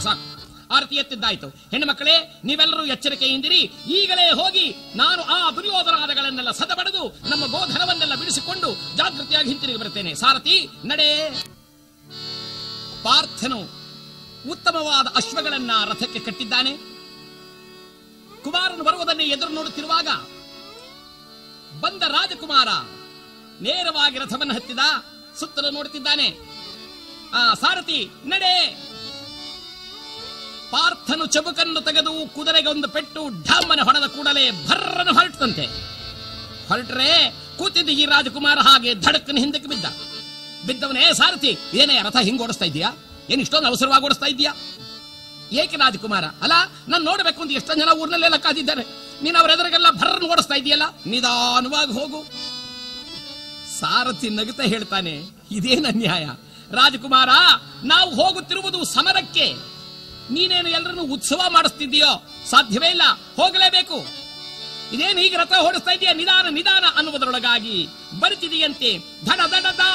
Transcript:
ಸಾಕು ಆರತಿ ಎತ್ತಿದ್ದಾಯ್ತು ಹೆಣ್ಣು ಮಕ್ಕಳೇ ನೀವೆಲ್ಲರೂ ಎಚ್ಚರಿಕೆಯಿಂದಿರಿ ಈಗಲೇ ಹೋಗಿ ನಾನು ಆ ದುರ್ಯೋಧನಾದಗಳನ್ನೆಲ್ಲ ಸದಬಡೆದು ನಮ್ಮ ಗೋಧನವನ್ನೆಲ್ಲ ಬಿಡಿಸಿಕೊಂಡು ಜಾಗೃತಿಯಾಗಿ ಹಿಂತಿರುಗಿ ಬರುತ್ತೇನೆ ಸಾರಥಿ ನಡೆ ಪಾರ್ಥನು ಉತ್ತಮವಾದ ಅಶ್ವಗಳನ್ನ ರಥಕ್ಕೆ ಕಟ್ಟಿದ್ದಾನೆ ಕುಮಾರನು ಬರುವುದನ್ನೇ ಎದುರು ನೋಡುತ್ತಿರುವಾಗ ಬಂದ ರಾಜಕುಮಾರ ನೇರವಾಗಿ ರಥವನ್ನು ಹತ್ತಿದ ಸುತ್ತಲೂ ನೋಡುತ್ತಿದ್ದಾನೆ ಆ ಸಾರಥಿ ನಡೆ ಪಾರ್ಥನು ಚಬುಕನ್ನು ತೆಗೆದು ಕುದುರೆಗೆ ಒಂದು ಪೆಟ್ಟು ಢಮ್ಮನೆ ಹೊಡೆದ ಕೂಡಲೇ ಭರ್ರನು ಹೊರಟಂತೆ ಹೊರಟ್ರೆ ಕೂತಿದ್ದ ಈ ರಾಜಕುಮಾರ ಹಾಗೆ ಧಡಕ್ಕನ ಹಿಂದಕ್ಕೆ ಬಿದ್ದ ಬಿದ್ದವನೇ ಸಾರಥಿ ಏನೇ ರಥ ಹಿಂಗ್ ಓಡಿಸ್ತಾ ಇದೀಯಾ ಏನ್ ಇಷ್ಟೊಂದು ಅವಸರವಾಗಿ ಓಡಿಸ್ತಾ ಇದೀಯಾ ಏಕೆ ರಾಜಕುಮಾರ ಅಲ್ಲ ನಾನು ನೋಡ್ಬೇಕು ಅಂತ ಎಷ್ಟೊಂದು ಜನ ಊರ್ನಲ್ಲೆಲ್ಲ ಕಾದಿದ್ದಾರೆ ನೀನು ಅವರ ಎದುರಿಗೆಲ್ಲ ಭರ್ರನ್ ಓಡಿಸ್ತಾ ಇದೆಯಲ್ಲ ನಿಧಾನವಾಗಿ ಹೋಗು ಸಾರಥಿ ನಗುತ್ತಾ ಹೇಳ್ತಾನೆ ಇದೇನ ಅನ್ಯಾಯ ರಾಜಕುಮಾರ ನಾವು ಹೋಗುತ್ತಿರುವುದು ಸಮರಕ್ಕೆ ನೀನೇನು ಎಲ್ಲರನ್ನು ಉತ್ಸವ ಮಾಡಿಸ್ತಿದ್ದೀಯೋ ಸಾಧ್ಯವೇ ಇಲ್ಲ ಹೋಗಲೇಬೇಕು ಇದೇನು ಈಗ ರಥ ಓಡಿಸ್ತಾ ಇದೆಯಾ ನಿಧಾನ ನಿಧಾನ ಅನ್ನುವುದರೊಳಗಾಗಿ ಬರುತ್ತಿದೆಯಂತೆ ಧಡ ದಡ ದಾರ